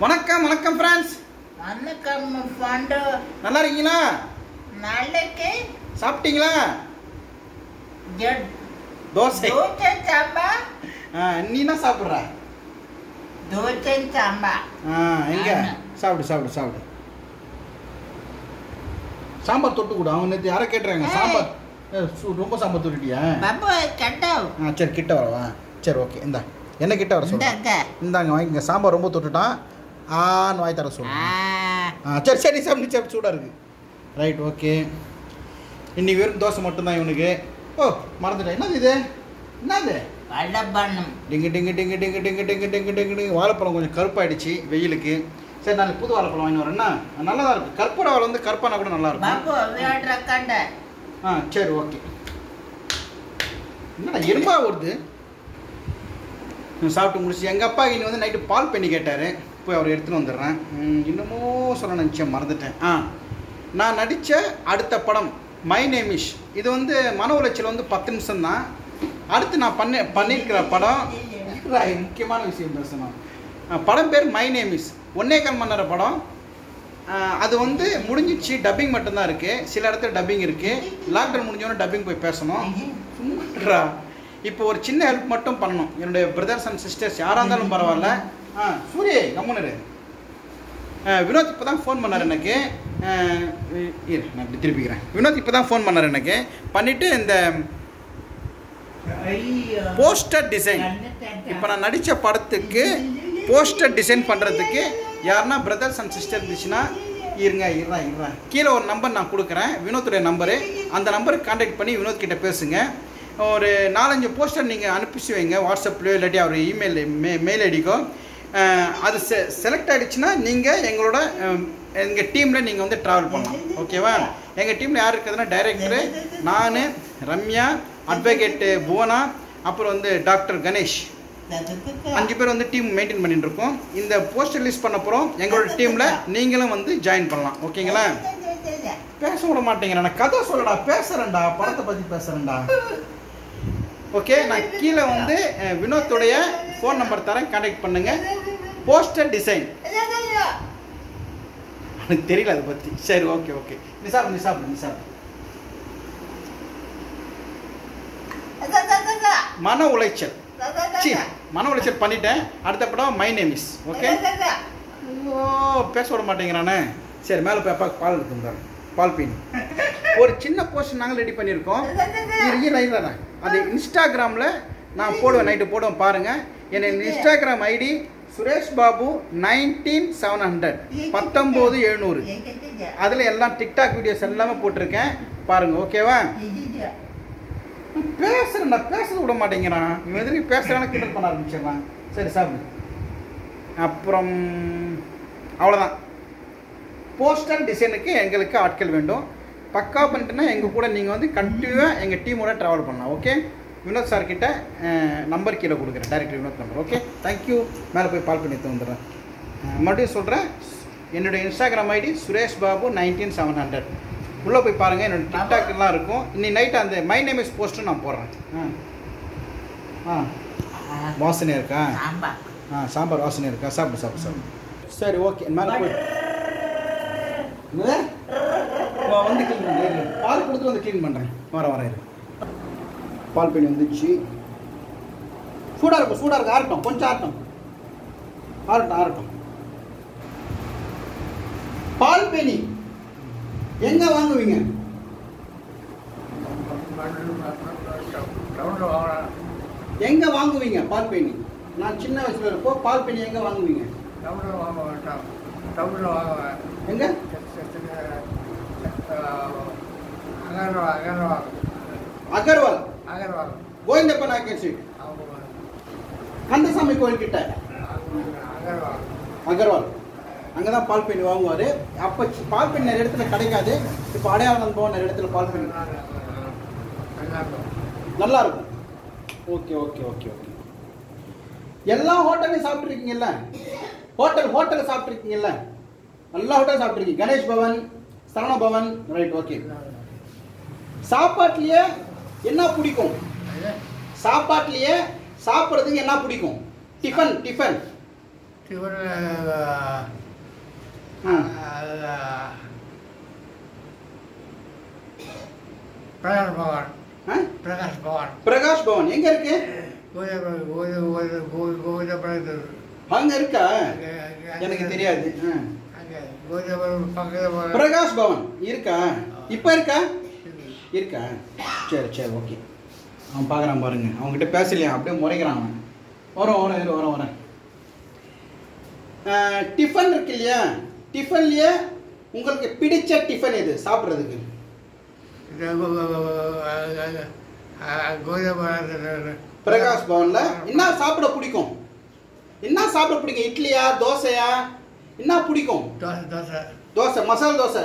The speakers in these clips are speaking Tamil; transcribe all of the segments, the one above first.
வணக்கம் வணக்கம் ஃப்ரெண்ட்ஸ் வணக்கம் பாண்டு நல்லா இருக்கீங்களா நாளைக்கு சாப்பிட்டீங்களா ஜட் தோசை தோசை சாம்பார் ஆ, நீ என்ன சாப்பிட்ற தோசை சாம்பார் ஆ எங்க ஆமா. சாப்பிடு சாப்பிடு சாப்பிடு சாம்பார் தொட்டு கொடு அவங்க நேற்று யாரை கேட்டுறாங்க ஏய். சாம்பார் ஏ, சு- ரொம்ப சாம்பார் தொட்டுட்டியா பாபு கட்டவ் ஆ சரி கிட்ட வரவா சரி ஓகே இந்தா என்ன கிட்ட வர சொல்லுங்க இந்தாங்க இந்தாங்க வாங்கிங்க சாம்பார் ரொம்ப தொட்டுட்டான் ஆன்னு வாய் தர ஆ, சொல்லுங்க ஆ சரி சரி சாப்பிடு சரி சூடாக இருக்கு ரைட் ஓகே இன்னைக்கு வெறும் தோசை மட்டும்தான் இவனுக்கு ஓ மறந்துட்டேன் என்னது இது என்னது வடபணம் டிங்கு டிங்கு டிங்கு டிங்கு டிங்கு டிங்கு டிங்கு டிங்கு டிங்கு வாழைப்பழம் கொஞ்சம் கருப்பாயிடுச்சு வெயிலுக்கு சரி நாளைக்கு புது வாழைப்பழம் வாங்கி வரேன்னா நல்லா தான் இருக்குது கற்பூர வாழை வந்து கருப்பானா கூட நல்லா இருக்கும் பாபு விளையாடுற கண்ட ஆ சரி ஓகே என்னடா எறும்பா வருது நான் சாப்பிட்டு முடிச்சு எங்கள் அப்பா இனி வந்து நைட்டு பால் பண்ணி கேட்டார் போய் அவர் எடுத்துன்னு வந்துடுறேன் ம், என்னமோ சொல்ல நினச்சேன் மறந்துட்டேன் ஆ நான் நடித்த அடுத்த படம் மை நேமிஷ் இது வந்து மன உளைச்சல் வந்து பத்து நிமிஷம் தான் அடுத்து நான் பண்ண பண்ணியிருக்கிற படம் இருடா, இது முக்கியமான விஷயம் பேசணும் ஆ, படம் பேர் மை நேமிஸ் ஒன்னே கால் மணி நேரம் படம் ஆ, அது வந்து முடிஞ்சிச்சு டப்பிங் மட்டும்தான் இருக்குது சில இடத்துல டப்பிங் இருக்குது லாக்டவுன் முடிஞ்சோடனே டப்பிங் போய் பேசணும் சும்மாடா இப்போ ஒரு சின்ன ஹெல்ப் மட்டும் பண்ணணும் என்னுடைய பிரதர்ஸ் அண்ட் சிஸ்டர்ஸ் யாராக இருந்தாலும் பரவாயில்ல ஆ சூரிய கம்முனரு வினோத் இப்போ தான் ஃபோன் பண்ணார் எனக்கு ஆ, இரு நான் இப்படி திருப்பிக்கிறேன் வினோத் இப்போ தான் ஃபோன் பண்ணார் எனக்கு பண்ணிவிட்டு இந்த போஸ்டர் டிசைன் இப்போ நான் நடித்த படத்துக்கு போஸ்டர் டிசைன் பண்ணுறதுக்கு யாருன்னா பிரதர்ஸ் அண்ட் சிஸ்டர் இருந்துச்சுன்னா இருங்க இருறா இருறா கீழே ஒரு நம்பர் நான் கொடுக்குறேன் வினோத்துடைய நம்பரு அந்த நம்பருக்கு காண்டாக்ட் பண்ணி வினோத் கிட்ட பேசுங்க ஒரு நாலஞ்சு போஸ்டர் நீங்கள் அனுப்பிச்சு வைங்க வாட்ஸ்அப்லையோ இல்லாட்டி அவர் இமெயில் மே மெயில் ஐடிக்கோ அது செ செலக்ட் ஆகிடுச்சுன்னா நீங்கள் எங்களோட எங்கள் டீமில் நீங்கள் வந்து ட்ராவல் பண்ணலாம் ஓகேவா எங்கள் டீமில் யார் இருக்குதுன்னா டைரக்டரு நான் ரம்யா அட்வொகேட்டு புவனா அப்புறம் வந்து டாக்டர் கணேஷ் அஞ்சு பேர் வந்து டீம் மெயின்டைன் பண்ணிட்டு இருக்கோம் இந்த போஸ்டர் ரிலீஸ் பண்ண போகிறோம் எங்களோட டீமில் நீங்களும் வந்து ஜாயின் பண்ணலாம் ஓகேங்களா பேச விட மாட்டேங்கிறேன் நான் கதை சொல்லடா பேசுகிறேன்டா படத்தை பற்றி பேசுகிறேன்டா ஓகே நான் கீழே வந்து அஹ், வினோத்துடைய ஃபோன் நம்பர் தரேன் கான்டாக்ட் பண்ணுங்க போஸ்டர் டிசைன் எனக்கு தெரியல அதை பற்றி சரி ஓகே ஓகே நீ சாப்பிடு நீ சாப்பிடு நீ சாப்பிடு மன உளைச்சல் சி மன உளைச்சல் பண்ணிட்டேன் அடுத்த படம் மை நேமிஸ் ஓகே ஓ பேச விட மாட்டேங்கிறானே சரி மேலே போய் அப்பாவுக்கு பால் இருக்குங்க பால் பீனி ஒரு சின்ன போஸ்ட் நாங்கள் ரெடி பண்ணியிருக்கோம் இரு, இரு, இரு, இரு. அது இன்ஸ்டாகிராமில் நான் போடுவேன் நைட்டு போடுவேன் பாருங்கள் என் Instagram ID Suresh Babu nineteen seven hundred பத்தொம்போது எழுநூறு அதில் எல்லாம் டிக்டாக் வீடியோஸ் எல்லாமே போட்டிருக்கேன் பாருங்கள் ஓகேவா பேசுகிறேன் நான் பேச விட மாட்டேங்கிறான் இவன் எதிர்க்கு பேசுகிறான்னு கிண்டல் பண்ண ஆரம்பிச்சிடறான் சரி சாப்பிடு அப்புறம் அவ்வளோதான் போஸ்டர் டிசைனுக்கு எங்களுக்கு ஆட்கள் வேண்டும் பக்கா பண்ணிட்டுனா எங்கள் கூட நீங்கள் வந்து கண்டினியூவாக எங்கள் டீமோட ட்ராவல் பண்ணலாம் ஓகே வினோத் சார் கிட்ட நம்பர் கீழே கொடுக்குறேன் direct Vinod number okay thank you மேலே போய் பால் பண்ணி எடுத்து வந்துடுறேன் அஹ், மறுபடியும் சொல்கிறேன் என்னுடைய Instagram ID Suresh Babu nineteen seven hundred உள்ளே போய் பாருங்கள் என்னோட டிக்டாக்லாம் இருக்கும் இன்னைக்கு நைட் அந்த மை நேம் இஸ் போஸ்ட்டும் நான் போடுறேன் ஆ ஆ வாசனை இருக்கா சாம்பார் ஆ சாம்பார் வாசனை இருக்கா சாப்பிடு சாப்பிடு சாப்பிடு சரி ஓகே மேலே போய் என்னது? வா, வந்து க்ளீன் பண்ணுறேன் பால் கொடுத்து வந்து க்ளீன் பண்ணுறேன் வரேன் வரேன் இரு. பால் பெண்ணி வந்துச்சு சூடாக இருக்கும் சூடாக இருக்கும் ஆறட்டும் கொஞ்சம் ஆறட்டும் ஆறட்டும் ஆறட்டும் பால் பேணி எங்க வாங்குவீங்க எங்க வாங்குவீங்க பால் பேணி நான் சின்ன வயசுல இருப்போ பால் பேணி எங்க வாங்குவீங்க எங்க அகர்வால் கோவிந்தப்ப நாயக்கர் ஸ்ட்ரீட் கந்தசாமி கோயில் கிட்ட அகர்வால் அங்கே தான் பால் பெண்ணி வாங்குவார் அப்போ சி- பால் பெண்ணி நிறைய இடத்துல கிடைக்காது இப்போ அடையாளம் போக நிறைய இடத்துல பால் பெண்ணி நல்லா இருக்கும் ஓகே ஓகே ஓகே ஓகே எல்லா ஹோட்டலையும் சாப்பிட்ருக்கீங்கல்ல ஹோட்டல் ஹோட்டலில் சாப்பிட்ருக்கீங்கல்ல எல்லா ஹோட்டலும் சாப்பிட்ருக்கீங்க கணேஷ் பவன் சரவண பவன் ரைட் ஓகே சாப்பாட்லயே என்ன பிடிக்கும் சாப்பாட்லயே சாப்பிட்றதுக்கு என்ன பிடிக்கும் டிஃபன் டிஃபன் டிஃபன் பவன் ஆ? பிரகாஷ் பவன் பிரகாஷ் பவன் எங்க இருக்கு கோவிந்த கோவிந்த கோவிந்த கோவிந்த கோவிந்த படத்தில் அங்க இருக்கா எனக்கு தெரியாது ஆ. அங்கே கோவிந்த பக்கத்தில் பிரகாஷ் பவன் இருக்கா இப்ப இருக்கா இருக்கா சரி சரி ஓகே அவன் பார்க்குறான் பாருங்க அவன்கிட்ட பேசலையா அப்படியே முறைக்கிறான் அவன் வரோம் வரோம் இரு வரேன் வரேன் ஆ, டிஃபன் இருக்கு இல்லையா டிஃபன்லயே உங்களுக்கு பிடிச்ச டிஃபன் எது சாப்பிட்றதுக்கு கோவிந்த படத்தில் பிரகாஷ் பவன்ல என்ன சாப்பிட பிடிக்கும் என்ன சாப்பிட பிடிக்கும் இட்லியா தோசையா என்ன பிடிக்கும் தோசை தோசை தோசை மசால் தோசை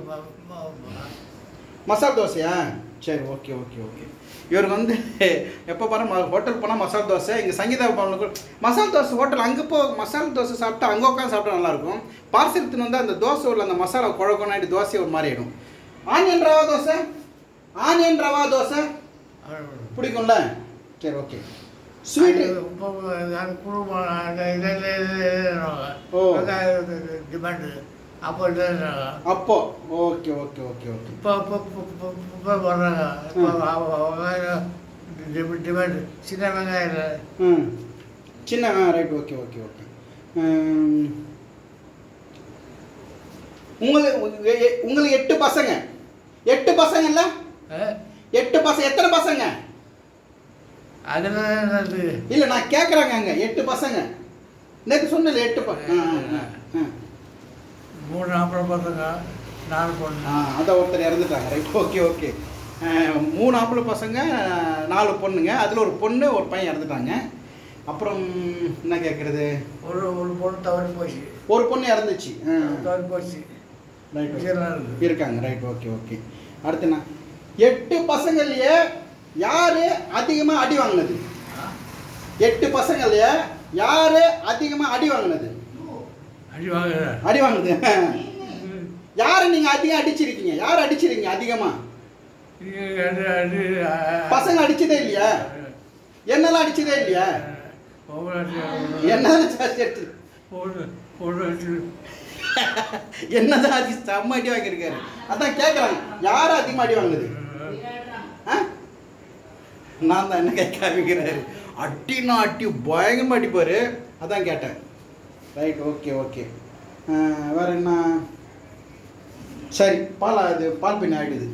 மசால் தோசையா சரி ஓகே ஓகே ஓகே இவருக்கு வந்து எப்போ பாரு ஹோட்டல் போனால் மசால் தோசை இங்கே சங்கீதா பவனுக்கு மசால் தோசை ஹோட்டல் அங்கே போ மசால் தோசை சாப்பிட்டா அங்கே உட்காந்து சாப்பிட்டா நல்லாயிருக்கும் பார்சல் எடுத்துன்னு வந்து அந்த தோசை உள்ள அந்த மசாலா குழக்கொண்டாடி தோசை ஒரு மாதிரி ஆகிடும் ஆனியன் ரவா தோசை ஆனியன் ரவா தோசை பிடிக்கும்ல சரி ஓகே ஸ்வீட்டு ஓ. டிமாண்டு அப்போ இல்லைன்றாங்க. அப்போ ஓகே ஓகே ஓகே ஓகே இப்போ இப்போ இப்போ இப்போ வர்றாங்க இப்போ வெங்காயம் டி- டிமாண்டு சின்ன வெங்காயம் இல்லை ம் சின்ன ரைட் ஓகே ஓகே ஓகே உங்களுக்கு எ- எ- உங்களுக்கு எட்டு பசங்க எட்டு பசங்க இல்ல எட்டு பசங்க எத்தனை பசங்க அதில் என்னது இல்ல நான் கேக்குறாங்க அங்க எட்டு பசங்க நேற்று சொன்னல எட்டு ப ஆ, ஆ, ஆ. மூணு அப்புறம் பசங்க நாலு பொண்ணு ஆ அதான் ஒருத்தர் இறந்துட்டாங்க ரைட் ஓகே ஓகே மூணு ஆம்பளை பசங்க நாலு பொண்ணுங்க அதில் ஒரு பொண்ணு ஒரு பையன் இறந்துட்டாங்க அப்புறம் என்ன கேட்குறது ஒரு ஒரு பொண்ணு தவறி போச்சு ஒரு பொண்ணு இறந்துச்சு ஆ தவறி போச்சு ரைட் விஷயம்லாம் இருக்கு இருக்காங்க ரைட் ஓகே ஓகே அடுத்து என்ன எட்டு பசங்கள்லயே யாரு அதிகமா அடி வாங்கினது எட்டு பசங்கள்லயே யாரு அதிகமா அடி வாங்கினது அடி வாங்க அடி வாங்கினது யாரை நீங்க அதிகம் அடிச்சிருக்கீங்க யார் அடிச்சிருக்கீங்க அதிகமா பசங்க அடிச்சதே இல்லையா என்னெல்லாம் அடிச்சதே இல்லையா என்ன ஜாஸ்தி அடிச்சு என்னதான் அடி செம்ம அடி வாங்கியிருக்காரு அதான் கேட்குறாங்க யார் அதிகமாக அடி வாங்குது ஆ? நான் தான் என்ன கேட்க ஆரம்பிக்கிறாரு அட்டினா அட்டி பயங்கரமாக அடிப்பார் அதான் கேட்டேன் ரைட் ஓகே ஓகே வேற என்ன சரி பால் அது பால் பின்ன ஆயிடுது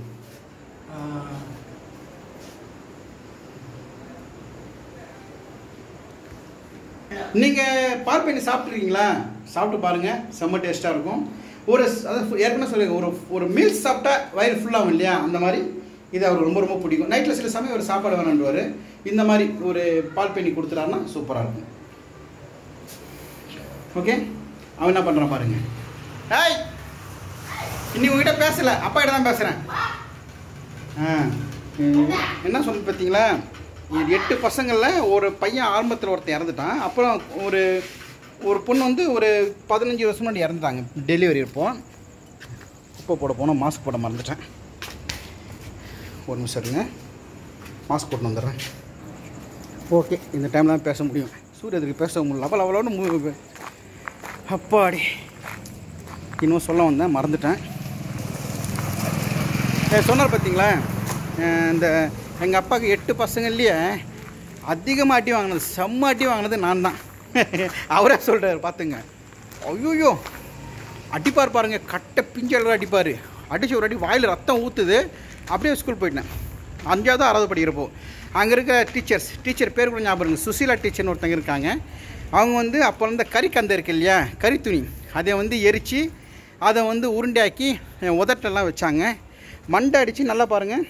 நீங்கள் பால் பண்ணி சாப்பிட்ருக்கீங்களா சாப்பிட்டு பாருங்கள் செம்ம டேஸ்ட்டாக இருக்கும் ஒரு ஸ்- அதாவது ஏற்கனவே சொல்லுங்க ஒரு ஒரு மீல்ஸ் சாப்பிட்டா வயிறு ஃபுல்லாகும் இல்லையா அந்த மாதிரி இது அவருக்கு ரொம்ப ரொம்ப பிடிக்கும் நைட்டில் சில சமயம் ஒரு சாப்பாடு வேணாண்டுவார் இந்த மாதிரி ஒரு பால் பண்ணி கொடுத்துட்டாருன்னா சூப்பராக இருக்கும் ஓகே அவன் என்ன பண்ணுறான் பாருங்க ஹாய் இன்னி உங்ககிட்ட பேசலை அப்பா கிட்ட தான் பேசுகிறேன் ஆ ம், என்ன சொல்லு பார்த்தீங்களா இது எட்டு பசங்களில் ஒரு பையன் ஆரம்பத்தில் ஒருத்தன் இறந்துட்டான் அப்புறம் ஒரு ஒரு பொண்ணு வந்து ஒரு பதினஞ்சு வருஷம் முன்னாடி இறந்துட்டாங்க டெலிவரி இருப்போம் குப்பை போட போனோம் மாஸ்க் போட மறந்துட்டேன் ஒரு நிமிஷம் இருங்க மாஸ்க் போட்டு வந்துடுறேன் ஓகே இந்த டைமில் தான் பேச முடியும் சூரியத்துக்கு பேச முடியல அவள் அவளோட மு அப்பாடி இன்னும் சொல்ல வந்தேன் மறந்துட்டேன் ஏ சொன்னார் பார்த்தீங்களா அஹ் இந்த எங்கள் அப்பாவுக்கு எட்டு பசங்கள்லையே அதிகமாக அடி வாங்கினது செம்ம அடி வாங்கினது நான் தான் அவரே சொல்கிறார் பார்த்துங்க ஐயோயோ அடிப்பார் பாருங்க கட்டை பிஞ்சல் அடிப்பார் அடிச்சு ஒரு அடி வாயில் ரத்தம் ஊற்றுது அப்படியே ஸ்கூல் போயிட்டேன் அஞ்சாவது ஆறாவது படிக்கிறப்போ அங்கே இருக்க டீச்சர்ஸ் டீச்சர் பேர் கூட ஞாபகம் இருக்கு. சுசீலா டீச்சர்னு ஒருத்தங்க இருக்காங்க அவங்க வந்து அப்போ இருந்த கறிக்கந்தை இருக்கு இல்லையா கறி துணி அதை வந்து எரித்து அதை வந்து உருண்டையாக்கி என் உதட்டெல்லாம் வச்சாங்க மண்டை அடித்து நல்லா பாருங்கள்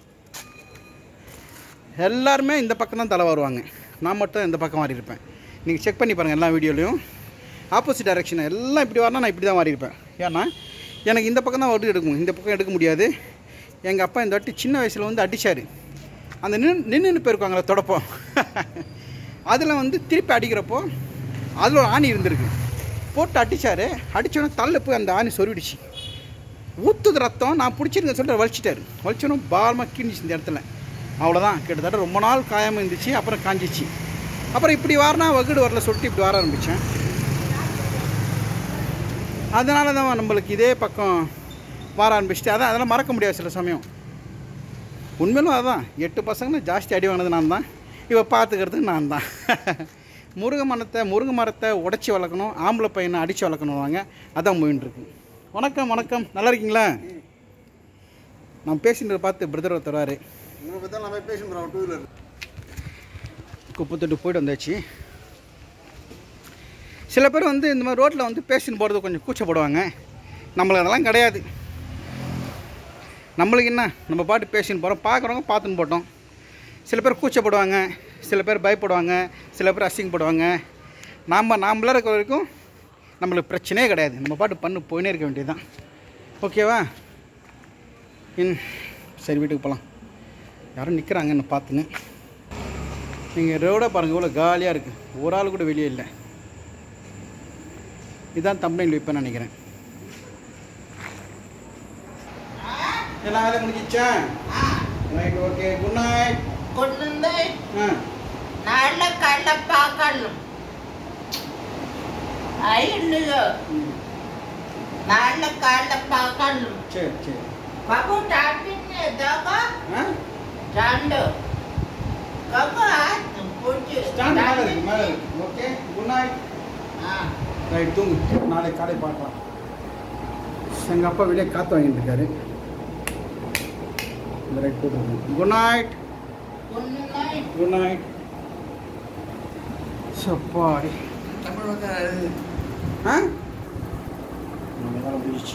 எல்லாருமே இந்த பக்கம் தான் தலை வருவாங்க நான் மட்டும் இந்த பக்கம் மாறி இருப்பேன் நீங்கள் செக் பண்ணி பாருங்கள் எல்லா வீடியோலையும் ஆப்போசிட் டைரெக்ஷன் எல்லாம் இப்படி வரனா நான் இப்படி தான் மாறி இருப்பேன் ஏன்னா எனக்கு இந்த பக்கம் தான் ஒட்டு எடுக்கும் இந்த பக்கம் எடுக்க முடியாது எங்கள் அப்பா இந்த வாட்டி சின்ன வயசில் வந்து அடித்தார் அந்த நின்று நின்று போயிருக்காங்களே தொடப்போம் அதில் வந்து திருப்பி அடிக்கிறப்போ அதில் ஒரு ஆணி இருந்திருக்கு போட்டு அடித்தார் அடித்தோடனே தள்ள போய் அந்த ஆணி சொருவிடுச்சு ஊற்றுது ரத்தம் நான் பிடிச்சிருங்க சொல்லிட்டு வலிச்சிட்டாரு வலிச்சோனும் பாரமாக கிழிஞ்சிச்சு இந்த இடத்துல அவ்வளோதான் கிட்டத்தட்ட ரொம்ப நாள் காயாமல் இருந்துச்சு அப்புறம் காஞ்சிச்சு அப்புறம் இப்படி வாரினா வகுடு வரல சொல்லிட்டு இப்படி வர ஆரம்பித்தேன் அதனால தான் நம்மளுக்கு இதே பக்கம் வர ஆரம்பிச்சிட்டு அதான் அதெல்லாம் மறக்க முடியாது சில சமயம் உண்மையிலும் அதுதான் எட்டு பசங்களும் ஜாஸ்தி அடி வாங்கினது நான் தான் இப்போ பார்த்துக்கிறது நான் தான் முருங்கை மரத்தை முருங்கை மரத்தை உடச்சி வளர்க்கணும் ஆம்பளை பையனை அடித்து வளர்க்கணும் வாங்க அதான் போயின்னு இருக்கு வணக்கம் வணக்கம் நல்லா இருக்கீங்களா நான் பேசிட்டு பார்த்து பிரதர் ஒருத்தராரு உங்களை பற்றி நம்ம பேசணும் டூ வீலர் குப்பத்தொட்டு போயிட்டு வந்தாச்சு சில பேர் வந்து இந்த மாதிரி ரோட்டில் வந்து பேசின்னு போகிறது கொஞ்சம் கூச்சப்படுவாங்க நம்மளுக்கு அதெல்லாம் கிடையாது நம்மளுக்கு என்ன நம்ம பாட்டு பேசின்னு போகிறோம் பார்க்குறவங்க பார்த்துன்னு போட்டோம் சில பேர் கூச்சப்படுவாங்க சில பேர் பயப்படுவாங்க சில பேர் அசிங்கப்படுவாங்க நாம் நாமளாக இருக்கிற வரைக்கும் நம்மளுக்கு பிரச்சனையே கிடையாது நம்ம பாட்டு பண்ணு போயினே இருக்க வேண்டியதுதான் ஓகேவா இன் சரி வீட்டுக்கு போகலாம் யாரும் நிற்கிறாங்கன்னு பார்த்துன்னு நீங்கள் ரோடை பாருங்கள் இவ்வளோ காலியாக இருக்குது ஒரு ஆள் கூட வெளியே இல்லை இதுதான் தம்பனையில் வைப்பேன்னு நினைக்கிறேன் எல்லாம் வேலை முடிஞ்சிச்சா ரைட் ஓகே குட் நைட் கொண்டு ஆ நல்ல கள்ள பார்க்கணும் ஐயோ ம். நல்ல கள்ள பார்க்கணும் சரி சரி బాబు టాపిన్ దాకా ஆ చాలు కాకా పూజ ஸ்டாண்ட் மேலே இருக்கு மேலே இருக்கு ஓகே குட் நைட் ரைட் தூங்கு நாளைக்கு காலை பார்க்கலாம் எங்கள் அப்பா வெளியே காற்று வாங்கிட்டு இருக்காரு இந்த ரைட் போட்டு குட் நைட் ఉన్నాయి குட் நைட் சப்பாடி தமிழ் வந்து ஆ நம்ம வேலை முடிஞ்சிச்சு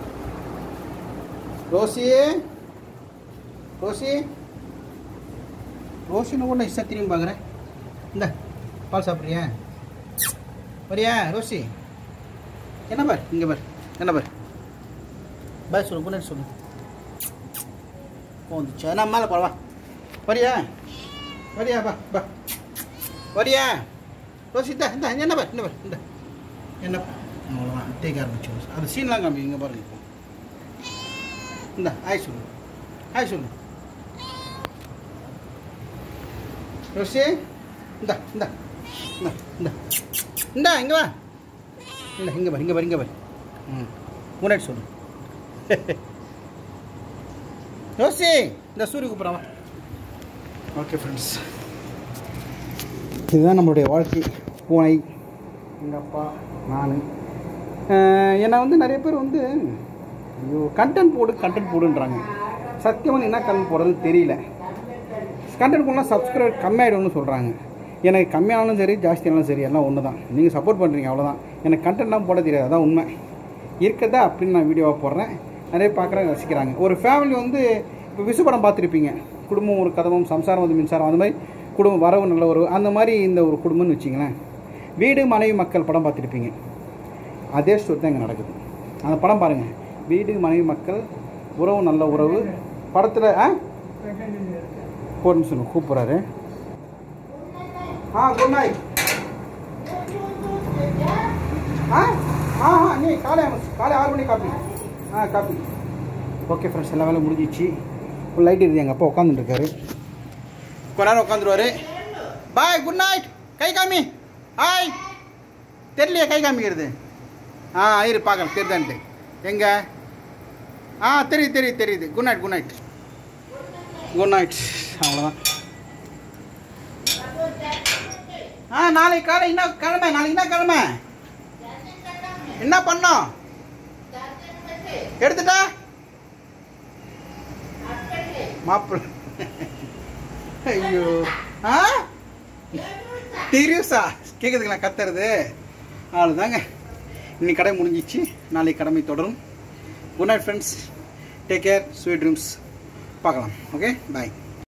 ரோசி ரோசி ரோசின்னு கூட இஷ்டம் திரும்பி பார்க்குறேன் இந்த பால் சாப்பிட்றியா வரியா ரோசி என்ன பார் இங்கே பார் என்ன பார் பாய் சொல்லு முன்னாடி சொல்லு போந்துச்சு நான் மேலே போவா வரியா வரியா பா பா வரியா ரோசி இந்த இந்த என்ன பார் இந்த பார் இந்த என்ன அவ்வளோதான் தேக்க ஆரம்பிச்சு அது சீன்லாம் காமி இங்கே பாருங்க இப்போ இந்த ஆய் சொல்லு ஆய் சொல்லு ரோசி இந்த இந்த இந்த இந்த இந்தா இங்கே வா இல்லை இங்கே பாரு இங்கே பாரு இங்கே பாரு ம் முன்னாடி சொல்லு ரோசி இந்த சூரிய கூப்பிட்றான் வா ஓகே ஃப்ரெண்ட்ஸ் இதுதான் நம்மளுடைய வாழ்க்கை பூனை எங்கள் அப்பா நான் என்னை வந்து நிறைய பேர் வந்து ஐயோ கண்டென்ட் போடு கண்டென்ட் போடுன்றாங்க சத்தியமாக என்ன கண்டென்ட் போடுறதுன்னு தெரியல கண்டென்ட் போடலாம் சப்ஸ்கிரைப் கம்மியாயிடும்னு சொல்கிறாங்க எனக்கு கம்மியானாலும் சரி ஜாஸ்தியானாலும் சரி எல்லாம் ஒன்று தான் நீங்கள் சப்போர்ட் பண்ணுறீங்க அவ்வளோதான் எனக்கு கண்டென்ட்லாம் போட தெரியாது அதான் உண்மை இருக்கிறதா அப்படின்னு நான் வீடியோவாக போடுறேன் நிறைய பார்க்குறாங்க ரசிக்கிறாங்க ஒரு ஃபேமிலி வந்து இப்போ விசு படம் பார்த்துருப்பீங்க குடும்பம் ஒரு கதவும் சம்சாரம் வந்து மின்சாரம் அந்த மாதிரி குடும்பம் வரவு நல்ல ஒரு அந்த மாதிரி இந்த ஒரு குடும்பம்னு வச்சிங்களேன் வீடு மனைவி மக்கள் படம் பார்த்துருப்பீங்க அதே ஸ்டோரி தான் இங்கே நடக்குது அந்த படம் பாருங்கள் வீடு மனைவி மக்கள் உறவு நல்ல உறவு படத்தில் ஆ ஒரு நிமிஷம் கூப்பிட்றாரு ஆ குட் நைட் ஆ ஆ ஆ நீ காலை காலை ஆறு மணி காப்பி ஆ காப்பி ஓகே ஃப்ரெண்ட்ஸ் எல்லா வேலையும் முடிஞ்சிச்சு ஒரு லைட் இருக்குது எங்கள் அப்பா உட்காந்துட்டுருக்காரு கொஞ்ச நேரம் உட்காந்துருவாரு பாய் குட் நைட் கை காமி ஹாய் தெரியலையே கை காமிக்கிறது ஆ இரு பார்க்கலாம் தெரியுதான்ட்டு எங்கே ஆ தெரியுது தெரியுது தெரியுது good night good night good night அவ்வளோதான் ஆ நாளைக்கு காலை என்ன கிழமை நாளைக்கு என்ன கிழமை என்ன பண்ணோம் எடுத்துட்டா மாப்பிள்ள ஐயோ ஆ சீரியஸா கேட்குதுங்களா கத்துறது அவ்வளோதாங்க இன்னைக்கு கடை முடிஞ்சிச்சு நாளைக்கு கடமை தொடரும் good night friends take care sweet dreams பார்க்கலாம் ஓகே பாய்